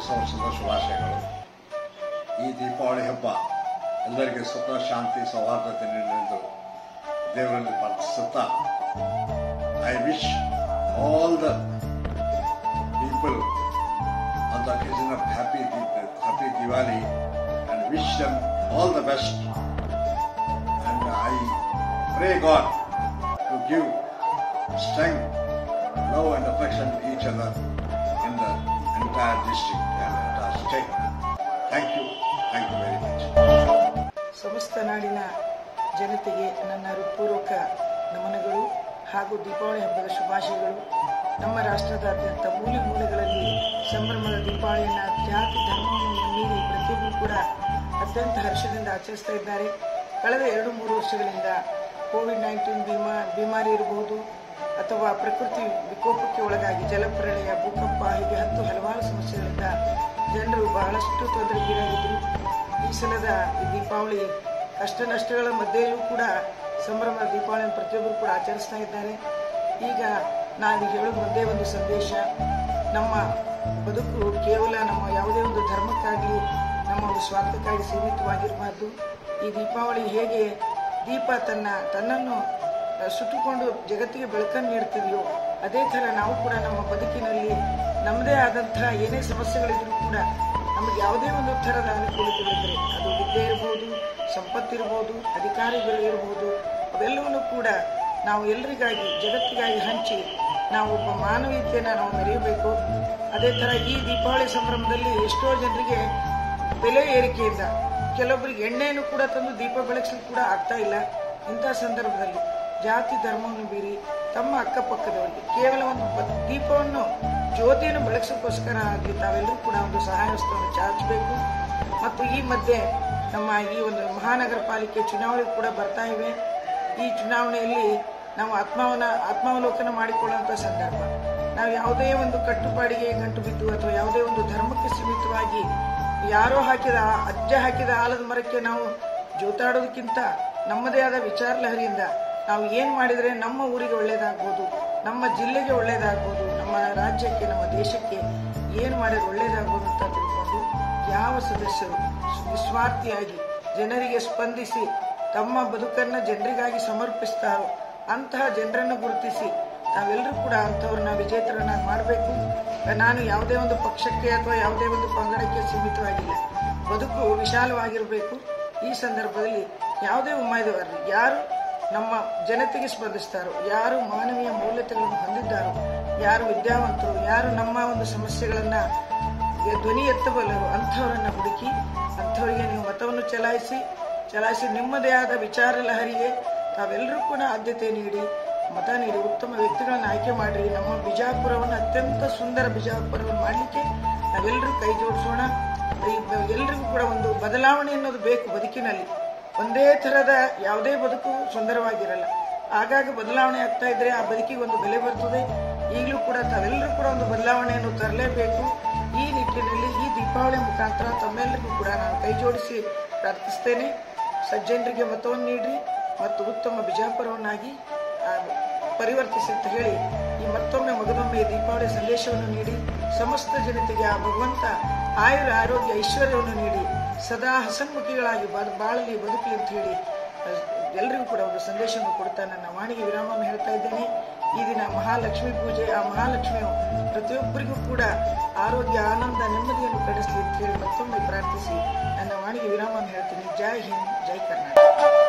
ಹೊಸ ವರ್ಷದ ಶುಭಾಶಯಗಳು ಈ ದೀಪಾವಳಿ ಹಬ್ಬ ಎಲ್ಲರಿಗೆ ಸುಖ ಶಾಂತಿ ಸೌಹಾರ್ದತೆ ನೀಡಲೆಂದು ದೇವರಲ್ಲಿ ಪ್ರಾರ್ಥಿಸುತ್ತಾ I wish all the people on the occasion of happy happy Diwali and wish them all the best. And I pray God to give strength, love and affection to each other in the entire district and entire state. Thank you. Thank you very much. ಸಮಸ್ತ ನಾಡಿನ ಜನತೆಗೆ ನನ್ನ ಹೃತ್ಪೂರ್ವಕ ನಮನಗಳು ಹಾಗೂ ದೀಪಾವಳಿ ಹಬ್ಬದ ಶುಭಾಶಯಗಳು ನಮ್ಮ ರಾಷ್ಟ್ರದಾದ್ಯಂತ ಮೂಲೆ ಮೂಲೆಗಳಲ್ಲಿ ಸಂಭ್ರಮದ ದೀಪಾವಳಿಯನ್ನು ಜಾತಿ ಧರ್ಮವನ್ನು ಮೀರಿ ಪ್ರತಿಯೊಬ್ಬರು ಕೂಡ ಅತ್ಯಂತ ಹರ್ಷದಿಂದ ಆಚರಿಸ್ತಾ ಇದ್ದಾರೆ ಕಳೆದ ಎರಡು ಮೂರು ವರ್ಷಗಳಿಂದ ಕೋವಿಡ್ ನೈನ್ಟೀನ್ ಬಿಮಾ ಬಿಮಾರಿ ಇರಬಹುದು ಅಥವಾ ಪ್ರಕೃತಿ ವಿಕೋಪಕ್ಕೆ ಒಳಗಾಗಿ ಜಲಪ್ರಳಯ ಭೂಕಂಪ ಹೀಗೆ ಹತ್ತು ಹಲವಾರು ಸಮಸ್ಯೆಗಳಿಂದ ಜನರು ಬಹಳಷ್ಟು ತೊಂದರೆಗೀಡಾಗಿದ್ದರು ಈ ಸಲದ ಈ ದೀಪಾವಳಿ ಕಷ್ಟ ನಷ್ಟಗಳ ಮಧ್ಯೆಯೂ ಕೂಡ ಸಂಭ್ರಮದ ದೀಪಾವಳಿಯನ್ನು ಪ್ರತಿಯೊಬ್ಬರು ಕೂಡ ಆಚರಿಸ್ತಾ ಇದ್ದಾರೆ ಈಗ ನಾನು ಹೇಳೋದು ಒಂದೇ ಒಂದು ಸಂದೇಶ ನಮ್ಮ ಬದುಕು ಕೇವಲ ನಮ್ಮ ಯಾವುದೇ ಒಂದು ಧರ್ಮಕ್ಕಾಗಲಿ ನಮ್ಮ ಒಂದು ಸ್ವಾರ್ಥಕ್ಕಾಗಿ ಸೀಮಿತವಾಗಿರಬಾರ್ದು ಈ ದೀಪಾವಳಿ ಹೇಗೆ ದೀಪ ತನ್ನ ತನ್ನನ್ನು ಅಹ್, ಸುಟ್ಟುಕೊಂಡು ಜಗತ್ತಿಗೆ ಬೆಳಕನ್ನು ನೀಡ್ತಿದೆಯೋ ಅದೇ ಥರ ನಾವು ಕೂಡ ನಮ್ಮ ಬದುಕಿನಲ್ಲಿ ನಮ್ಮದೇ ಆದಂತಹ ಏನೇ ಸಮಸ್ಯೆಗಳಿದ್ರೂ ಕೂಡ ನಮಗೆ ಯಾವುದೇ ಒಂದು ಥರದ ಅನುಕೂಲತೆಗಳಿದ್ದರೆ ಅದು ವಿದ್ಯೆ ಇರ್ಬೋದು ಸಂಪತ್ತಿರ್ಬೋದು ಅಧಿಕಾರಿಗಳು ಇರ್ಬೋದು ಅವೆಲ್ಲವನ್ನು ಕೂಡ ನಾವು ಎಲ್ಲರಿಗಾಗಿ ಜಗತ್ತಿಗಾಗಿ ಹಂಚಿ ನಾವು ಒಬ್ಬ ಮಾನವೀಯತೆಯನ್ನು ನಾವು ಮೆರೆಯಬೇಕು ಅದೇ ಥರ ಈ ದೀಪಾವಳಿ ಸಂಭ್ರಮದಲ್ಲಿ ಎಷ್ಟೋ ಜನರಿಗೆ ಬೆಲೆ ಏರಿಕೆಯಿಂದ ಕೆಲವೊಬ್ಬರಿಗೆ ಎಣ್ಣೆಯನ್ನು ಕೂಡ ತಂದು ದೀಪ ಬೆಳಗಿಸ್ಲಿಕ್ಕೆ ಕೂಡ ಆಗ್ತಾ ಇಲ್ಲ ಇಂಥ ಸಂದರ್ಭದಲ್ಲಿ ಜಾತಿ ಧರ್ಮವನ್ನು ಬೀರಿ ತಮ್ಮ ಅಕ್ಕಪಕ್ಕದವರಿಗೆ ಕೇವಲ ಒಂದು ಬ- ದೀಪವನ್ನು ಜ್ಯೋತಿಯನ್ನು ಬೆಳಗಿಸೋಕ್ಕೋಸ್ಕರ ಆಗಲಿ ತಾವೆಲ್ಲರೂ ಕೂಡ ಒಂದು ಸಹಾಯ ಹಸ್ತವನ್ನು ಚಾಚಬೇಕು ಮತ್ತು ಈ ಮಧ್ಯೆ ನಮ್ಮ ಈ ಒಂದು ಮಹಾನಗರ ಪಾಲಿಕೆ ಚುನಾವಣೆ ಕೂಡ ಬರ್ತಾ ಇವೆ ಈ ಚುನಾವಣೆಯಲ್ಲಿ ನಾವು ಆತ್ಮವನ ಆತ್ಮಾವಲೋಕನ ಮಾಡಿಕೊಳ್ಳುವಂಥ ಸಂದರ್ಭ ನಾವು ಯಾವುದೇ ಒಂದು ಕಟ್ಟುಪಾಡಿಗೆ ಗಂಟು ಬಿದ್ದು ಅಥವಾ ಯಾವುದೇ ಒಂದು ಧರ್ಮಕ್ಕೆ ಸೀಮಿತವಾಗಿ ಯಾರೋ ಹಾಕಿದ ಅಜ್ಜ ಹಾಕಿದ ಆಲದ ಮರಕ್ಕೆ ನಾವು ಜೋತಾಡೋದಕ್ಕಿಂತ ನಮ್ಮದೇ ಆದ ವಿಚಾರ ಲಹರಿಯಿಂದ ನಾವು ಏನು ಮಾಡಿದರೆ ನಮ್ಮ ಊರಿಗೆ ಒಳ್ಳೇದಾಗ್ಬೋದು ನಮ್ಮ ಜಿಲ್ಲೆಗೆ ಒಳ್ಳೇದಾಗ್ಬೋದು ನಮ್ಮ ರಾಜ್ಯಕ್ಕೆ ನಮ್ಮ ದೇಶಕ್ಕೆ ಏನು ಮಾಡಿದ್ರೆ ಒಳ್ಳೇದಾಗ್ಬೋದು ಅಂತ ತಿಳ್ಕೊಂಡು ಯಾವ ಸದಸ್ಯರು ನಿಸ್ವಾರ್ಥಿಯಾಗಿ ಜನರಿಗೆ ಸ್ಪಂದಿಸಿ ತಮ್ಮ ಬದುಕನ್ನು ಜನರಿಗಾಗಿ ಸಮರ್ಪಿಸ್ತಾರೋ ಅಂತಹ ಜನರನ್ನು ಗುರುತಿಸಿ ನಾವೆಲ್ಲರೂ ಕೂಡ ಅಂಥವ್ರನ್ನ ವಿಜೇತರನ್ನಾಗಿ ಮಾಡಬೇಕು ನಾನು ಯಾವುದೇ ಒಂದು ಪಕ್ಷಕ್ಕೆ ಅಥವಾ ಯಾವುದೇ ಒಂದು ಪಂಗಡಕ್ಕೆ ಸೀಮಿತವಾಗಿಲ್ಲ ಬದುಕು ವಿಶಾಲವಾಗಿರಬೇಕು ಈ ಸಂದರ್ಭದಲ್ಲಿ ಯಾವುದೇ ಉಮೇದುವಾರರು ಯಾರು ನಮ್ಮ ಜನತೆಗೆ ಸ್ಪಂದಿಸ್ತಾರೋ ಯಾರು ಮಾನವೀಯ ಮೌಲ್ಯತೆಗಳನ್ನು ಹೊಂದಿದ್ದಾರೋ ಯಾರು ವಿದ್ಯಾವಂತರು ಯಾರು ನಮ್ಮ ಒಂದು ಸಮಸ್ಯೆಗಳನ್ನು ಧ್ವನಿ ಎತ್ತಬಲ್ಲರು ಅಂಥವರನ್ನು ಹುಡುಕಿ ಅಂಥವರಿಗೆ ನೀವು ಮತವನ್ನು ಚಲಾಯಿಸಿ ಚಲಾಯಿಸಿ ನಿಮ್ಮದೇ ಆದ ವಿಚಾರ ಲಹರಿಗೆ ತಾವೆಲ್ಲರೂ ಕೂಡ ಆದ್ಯತೆ ನೀಡಿ ಮತ ನೀಡಿ ಉತ್ತಮ ವ್ಯಕ್ತಿಗಳನ್ನು ಆಯ್ಕೆ ಮಾಡಿ ನಮ್ಮ ಬಿಜಾಪುರವನ್ನು ಅತ್ಯಂತ ಸುಂದರ ಬಿಜಾಪುರವನ್ನು ಮಾಡಲಿಕ್ಕೆ ನಾವೆಲ್ಲರೂ ಕೈ ಜೋಡಿಸೋಣ ಈ- ಎಲ್ರಿಗೂ ಕೂಡ ಒಂದು ಬದಲಾವಣೆ ಅನ್ನೋದು ಬೇಕು ಬದುಕಿನಲ್ಲಿ ಒಂದೇ ಥರದ ಯಾವುದೇ ಬದುಕು ಸುಂದರವಾಗಿರಲ್ಲ ಆಗಾಗ ಬದಲಾವಣೆ ಆಗ್ತಾ ಇದ್ರೆ ಆ ಬದುಕಿಗೆ ಒಂದು ಬೆಲೆ ಬರ್ತದೆ ಈಗಲೂ ಕೂಡ ತಾವೆಲ್ಲರೂ ಕೂಡ ಒಂದು ಬದಲಾವಣೆಯನ್ನು ತರಲೇಬೇಕು ಈ ನಿಟ್ಟಿನಲ್ಲಿ ಈ ದೀಪಾವಳಿ ಮುಖಾಂತರ ತಮ್ಮೆಲ್ಲರಿಗೂ ಕೂಡ ನಾನು ಕೈ ಜೋಡಿಸಿ ಪ್ರಾರ್ಥಿಸ್ತೇನೆ ಸಜ್ಜನರಿಗೆ ಮತವನ್ನು ನೀಡ್ರಿ ಮತ್ತು ಉತ್ತಮ ಬಿಜಾಪುರವನ್ನಾಗಿ ಆ, ಪರಿವರ್ತಿಸಿ ಅಂತ ಹೇಳಿ ಈ ಮತ್ತೊಮ್ಮೆ ಮಗದೊಮ್ಮೆ ಈ ದೀಪಾವಳಿ ಸಂದೇಶವನ್ನು ನೀಡಿ ಸಮಸ್ತ ಜನತೆಗೆ ಆ ಭಗವಂತ ಆಯುರ ಆರೋಗ್ಯ ಐಶ್ವರ್ಯವನ್ನು ನೀಡಿ ಸದಾ ಹಸನ್ಮುಖಿಗಳಾಗಿ ಬ ಬಾಳಲಿ ಬದುಕಲಿ ಅಂತ ಹೇಳಿ ಆ, ಎಲ್ರಿಗೂ ಕೂಡ ಒಂದು ಸಂದೇಶವನ್ನು ಕೊಡ್ತಾ ನನ್ನ ವಾಣಿಗೆ ವಿರಾಮವನ್ನು ಹೇಳ್ತಾ ಇದ್ದೇನೆ ಈ ದಿನ ಮಹಾಲಕ್ಷ್ಮಿ ಪೂಜೆ ಆ ಮಹಾಲಕ್ಷ್ಮಿಯು ಪ್ರತಿಯೊಬ್ಬರಿಗೂ ಕೂಡ ಆರೋಗ್ಯ ಆನಂದ ನೆಮ್ಮದಿಯನ್ನು ಕಡಿಸಲಿ ಅಂತ ಹೇಳಿ ಮತ್ತೊಮ್ಮೆ ಪ್ರಾರ್ಥಿಸಿ ನನ್ನ ವಾಣಿಗೆ ವಿರಾಮವನ್ನು ಹೇಳ್ತೀನಿ ಜೈ ಹಿಂದ್ ಜೈ ಕರ್ನಾಟಕ